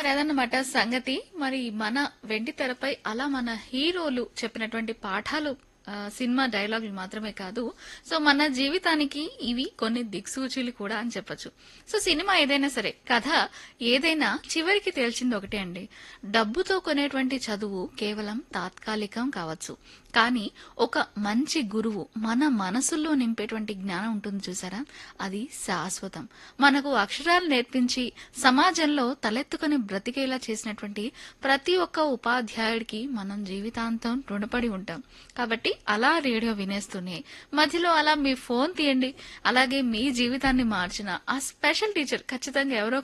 మరి అదన్నమాట సంగతి మరి మన వెండి తెరపై అలా మన హీరోలు చెప్పినటువంటి పాఠాలు ఆ, సినిమా డైలాగులు మాత్రమే కాదు సో మన జీవితానికి ఇవి కొన్ని దిక్సూచీలు కూడా అని చెప్పొచ్చు సో సినిమా ఏదైనా సరే కథ ఏదైనా చివరికి తేల్చింది ఒకటే అండి డబ్బుతో కొనేటువంటి చదువు కేవలం తాత్కాలికం కావచ్చు కానీ ఒక మంచి గురువు మన మనసుల్లో నింపేటువంటి జ్ఞానం ఉంటుంది చూసారా అది శాశ్వతం మనకు అక్షరాలు నేర్పించి సమాజంలో తలెత్తుకొని బ్రతికేలా చేసినటువంటి ప్రతి ఒక్క ఉపాధ్యాయుడికి మనం జీవితాంతం రుణపడి ఉంటాం కాబట్టి అలా రేడియో వినేస్తూనే మధ్యలో అలా మీ ఫోన్ తీయండి అలాగే మీ జీవితాన్ని మార్చిన ఆ స్పెషల్ టీచర్ ఖచ్చితంగా ఎవరో